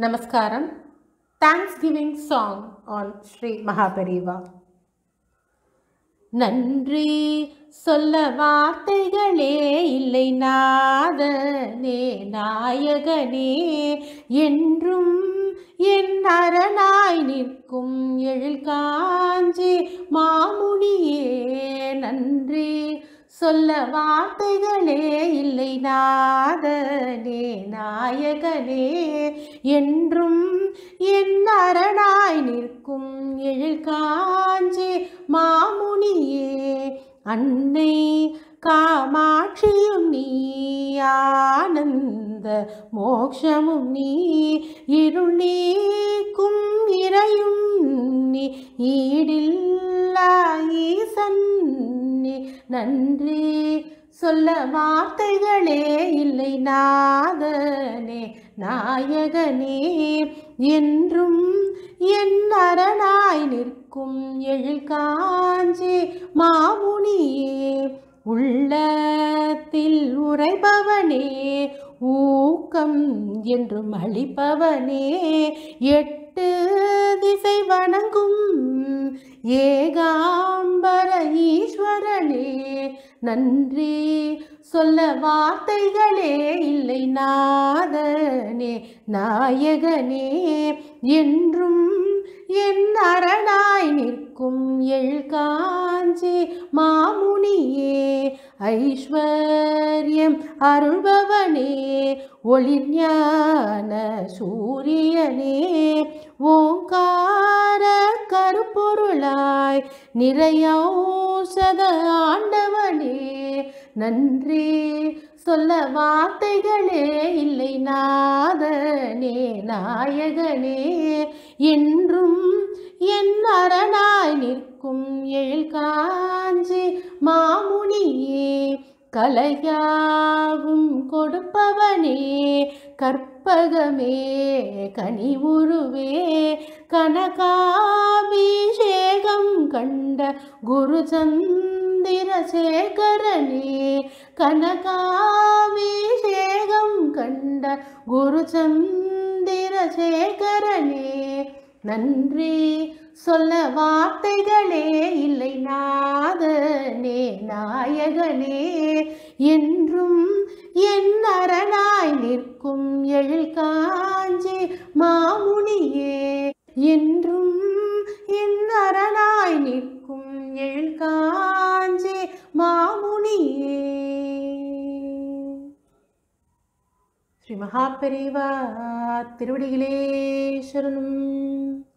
நமஸ்காரம் thanksgiving song on Sri Mahaperiyava நன்றி சொல்ல வார்த்தைகளே இல்லை நாதனே நாயகனே என்றும் என் அரணாய் நிற்கும் எழில் காஞ்சி மாமுனியே நன்றி சொல்ல வார்த்தைகளே இல்லை நாதனே நாயகனே என்றும் என் அரணாய் நிற்கும் எழில் காஞ்சி மாமுனியே அன்னை காமாட்சியும் நீ ஆனந்த மோக்ஷமும் நீ இருள் நீக்கும் இறையும் நீ ஈடில்லா ஈசன் நீ நன்றி சொல்ல வார்த்தைகளே இல்லை நாதனே நாயகனே என்றும் என் அரணாய் நிற்கும் எழில் காஞ்சி மாமுனியே உள்ளத்தில் உரைபவனே ஊக்கம் என்றும் அளிப்பவனே எட்டு திசை வணங்கும் ஏகாம்பர ஈஸ்வரனே நன்றி சொல்ல வார்த்தைகளே இல்லை நாதனே நாயகனே என்றும் என் அரணாய் நிற்கும் எழ் காஞ்சி மாமுனியே ஐஸ்வர்யம் அருள்பவனே ஒளிஞான சூரியனே ஓங்கார கருப்பொருளாய் நிறையோசத ஆண்டவனே நன்றி சொல்ல வார்த்தைகளே இல்லை நாதனே நாயகனே என்றும் என் அரணாய் நிற்கும் எழில் காஞ்சி மாமுனியே கலையாவும் கொடுப்பவனே கற்பகமே கனிவுருவே கனகாபிஷேகம் கண்ட குரு சந்திரசேகரனே கனகாபிஷேகம் கண்ட குரு சந்திரசேகரனே நன்றி சொல்ல வார்த்தைகளே இல்லை நாதனே நாயகனே என்றும் என் அரணாய் நிற்கும் எழில் காஞ்சி மாமுனியே என்றும் என் அரணாய் நிற்கும் எழில் காஞ்சி மாமுனியே ஸ்ரீ மகாபெரிவா திருவடிகளே சரணம்